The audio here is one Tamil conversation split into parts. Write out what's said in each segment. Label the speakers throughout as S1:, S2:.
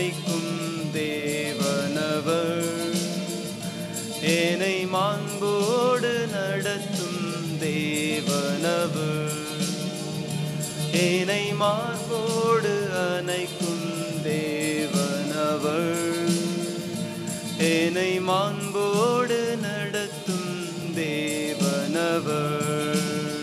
S1: அணைக்கும் தேவனவர் என்னை மாண்போடு நடத்தும் தேவனவர் என்னை மார்போடு அணைக்கும் தேவனவர் என்னை மாண்போடு நடத்தும் தேவனவர்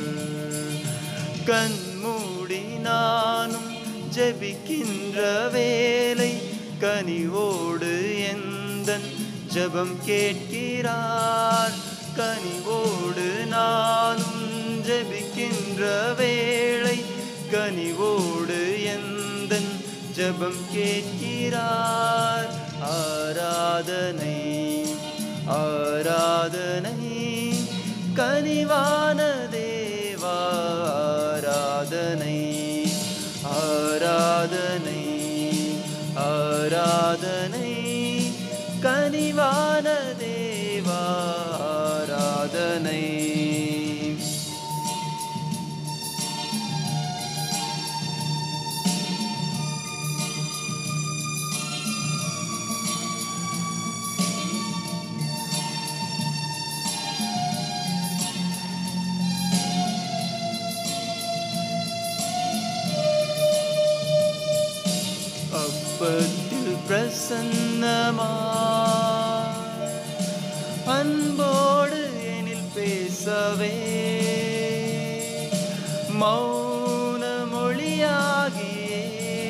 S1: கண்மூடி நானும் ஜெபிக்கின்ற வேலை கனிவோடு எந்தன் ஜெபம் கேட்கிறார் கனிவோடு நானும் ஜெபிக்கின்ற வேளை கனிவோடு எந்தன் ஜெபம் கேட்கிறார் ஆராதனை ஆராதனை கனிவான தேவா ஆராதனை ஆராதனை ஆராதனை கனிவான தேவா ஆராதனை அப்பத்தில் பிரசன்னமா அன்போடு எனில் பேசவே மௌன மொழியாகியே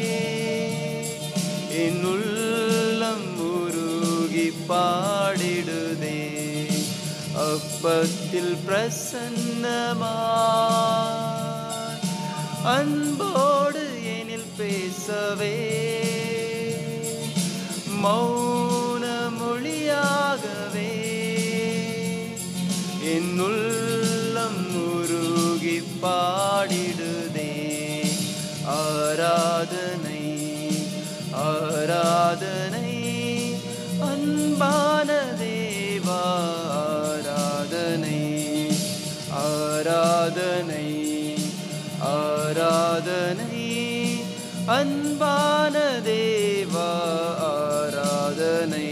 S1: என் உள்ளம் உருகி பாடிடுதே அப்பத்தில் பிரசன்னமா அன்போடு எனில் பேசவே மௌன மொழியாகவே என் உள்ளம் உருகி பாடிடுதே ஆராதனை ஆராதனை அன்பான தேவா ஆராதனை ஆராதனை ஆராதனை அன்பான தேவா ஆராதனை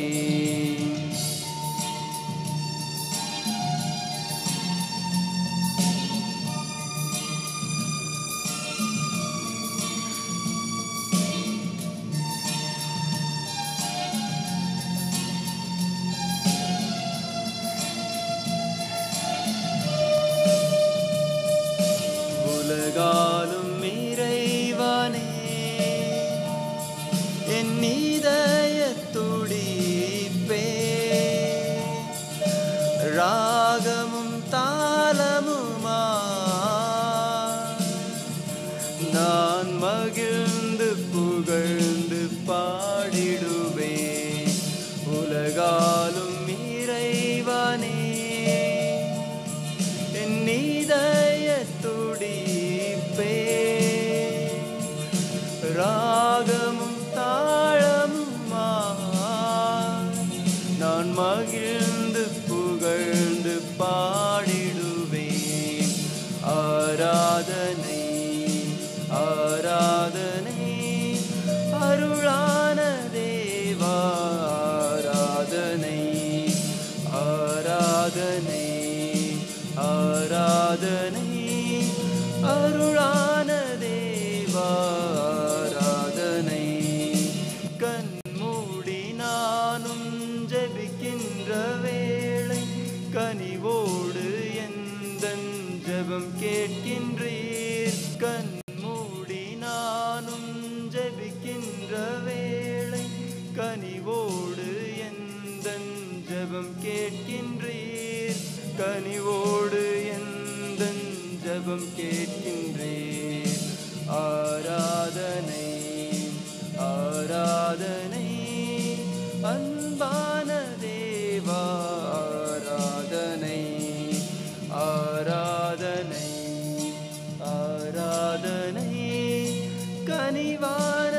S1: உலகாலும் இறைவனே என் இதய துடிப்பே ராகமும் தாளமுமா நான் மகிழ்ந்து புகழ்ந்து பாடிடுவே உலகாலும் இறைவனே என் இதய துடிப்பே ராகமும் தாளமுமா நான் மகிழ்ந்து புகழ்ந்து பாடிடுவேன் ஆராதனை ஆராதனை அருளான தேவா ஆராதனை ஆராதனை ஆராதனை அருளான தேவா ஆராதனை கண்மூடி நானும் ஜெபிக்கின்ற வேளை கனிவோடு எந்தன் ஜெபம் கேட்கின்றீர் கண்மூடி நானும் ஜெபிக்கின்ற வேளை கனிவோடு எந்தன் ஜெபம் கேட்கின்றீர் கனிவோடு எந்தன் ஜெபம் கேட்கின்றீர் ஆராதனை ஆராதனை அன்பான தேவா ஆராதனை ஆராதனை ஆராதனை கனிவான